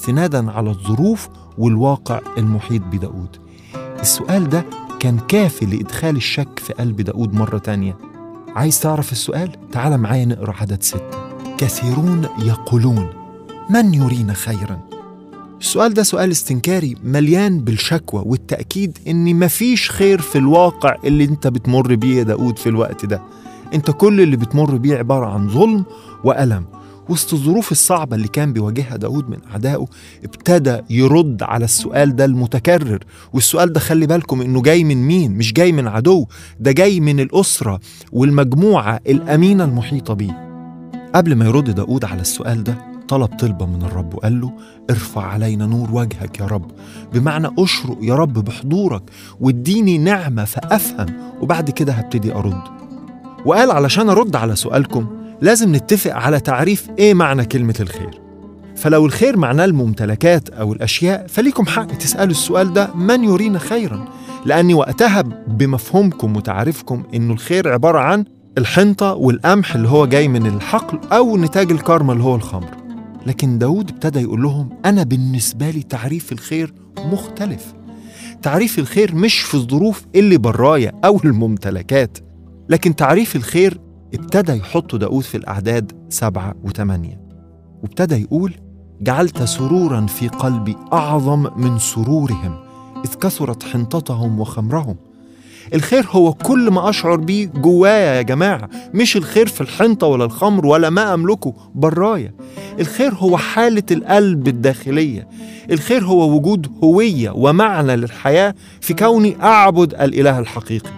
استنادا على الظروف والواقع المحيط بداود السؤال ده كان كافي لإدخال الشك في قلب داود مرة تانية عايز تعرف السؤال؟ تعال معايا نقرأ عدد ستة كثيرون يقولون من يرينا خيرا السؤال ده سؤال استنكاري مليان بالشكوى والتأكيد إن مفيش خير في الواقع اللي أنت بتمر بيه يا داود في الوقت ده أنت كل اللي بتمر بيه عبارة عن ظلم وألم وسط الظروف الصعبة اللي كان بيواجهها داود من أعدائه ابتدى يرد على السؤال ده المتكرر والسؤال ده خلي بالكم إنه جاي من مين مش جاي من عدو ده جاي من الأسرة والمجموعة الأمينة المحيطة بيه قبل ما يرد داود على السؤال ده طلب طلبة من الرب وقال له ارفع علينا نور وجهك يا رب بمعنى اشرق يا رب بحضورك واديني نعمة فأفهم وبعد كده هبتدي أرد وقال علشان أرد على سؤالكم لازم نتفق على تعريف إيه معنى كلمة الخير فلو الخير معناه الممتلكات أو الأشياء فليكم حق تسألوا السؤال ده من يرينا خيرا لأني وقتها بمفهومكم وتعريفكم إنه الخير عبارة عن الحنطة والقمح اللي هو جاي من الحقل أو نتاج الكارما اللي هو الخمر لكن داود ابتدى يقول لهم أنا بالنسبة لي تعريف الخير مختلف تعريف الخير مش في الظروف اللي برايا أو الممتلكات لكن تعريف الخير ابتدى يحط داود في الأعداد سبعة وثمانية وابتدى يقول جعلت سرورا في قلبي أعظم من سرورهم إذ كثرت حنطتهم وخمرهم الخير هو كل ما أشعر بيه جوايا يا جماعة مش الخير في الحنطة ولا الخمر ولا ما أملكه برايا الخير هو حالة القلب الداخلية الخير هو وجود هوية ومعنى للحياة في كوني أعبد الإله الحقيقي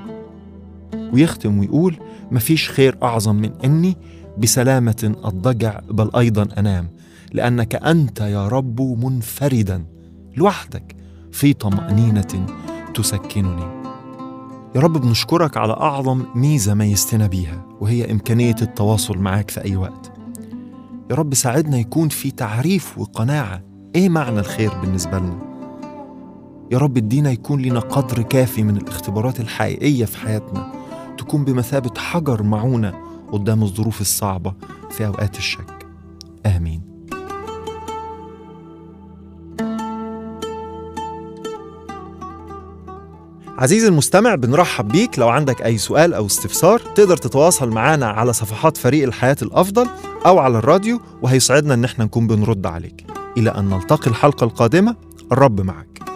ويختم ويقول مفيش خير أعظم من أني بسلامة أضجع بل أيضا أنام لأنك أنت يا رب منفردا لوحدك في طمأنينة تسكنني يا رب بنشكرك على أعظم ميزة ميزتنا بيها وهي إمكانية التواصل معاك في أي وقت يا رب ساعدنا يكون في تعريف وقناعة إيه معنى الخير بالنسبة لنا يا رب ادينا يكون لنا قدر كافي من الاختبارات الحقيقية في حياتنا تكون بمثابة حجر معونة قدام الظروف الصعبة في أوقات الشك آمين عزيزي المستمع بنرحب بيك لو عندك أي سؤال أو استفسار تقدر تتواصل معنا على صفحات فريق الحياة الأفضل أو على الراديو وهيسعدنا إن احنا نكون بنرد عليك إلى أن نلتقي الحلقة القادمة الرب معك